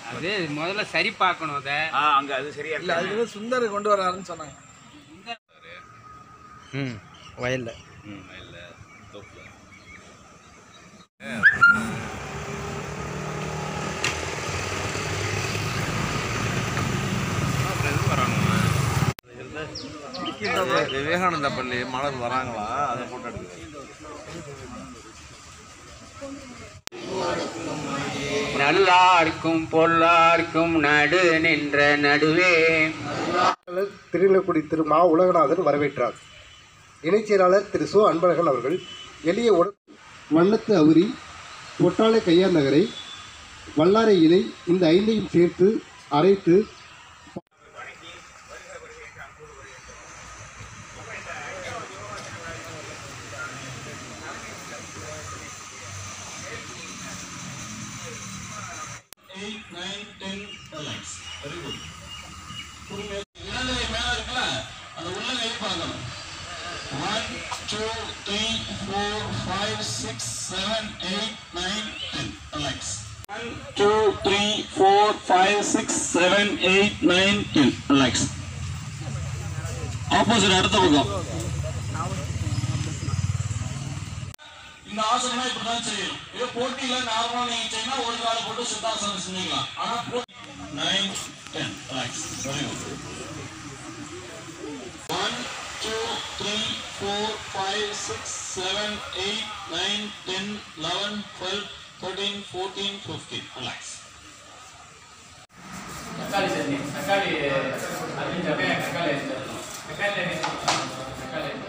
அது முதல்ல சரி பார்க்கணும் அதை ஆ அங்க அது சரியா இல்ல இருக்கு அது வந்து சுந்தர் கொண்டு வராருன்னு சொன்னாங்க ம் வயலில் ம் இல்ல தோப்பு விவேகானந்தா பள்ளி மாணவர் வராங்களா அதை போட்டோ எடுக்க நல்லாருக்கும் பொல்லாருக்கும் நடு நின்ற நடுவே திருநெல்வேலி திரு மா உலகநாதன் வரவேற்றார் இணைச் செயலாளர் திரு சு அன்பழகன் அவர்கள் எளிய உட வண்ணத்து அவுரி பொட்டாளை கையாநகரை வல்லாரை இலை இந்த ஐந்தையும் சேர்த்து அரைத்து இளநிலை மேல இருக்குல்ல அந்த உள்ளங்கை பார்க்கணும் one two three four five six seven eight nine ten relax one two three four five six seven eight nine ten relax opposite அடுத்த பக்கம் இந்த ஆசனம் இப்படிதான் செய்யணும் இதே போட்டியில நார்மலா நீங்க செய்யணும் ஒரு கால போட்டு சித்தாசனம் செஞ்சுக்கலாம் ஆனா போட்டி nine ten relax very good One, two, three, four, five, six, seven, eight, nine, ten, eleven, twelve, thirteen, fourteen, fifteen. Relax. தக்காளி சட்னி தக்காளி அரிஞ்சப்ப தக்காளி தக்காளி தக்காளி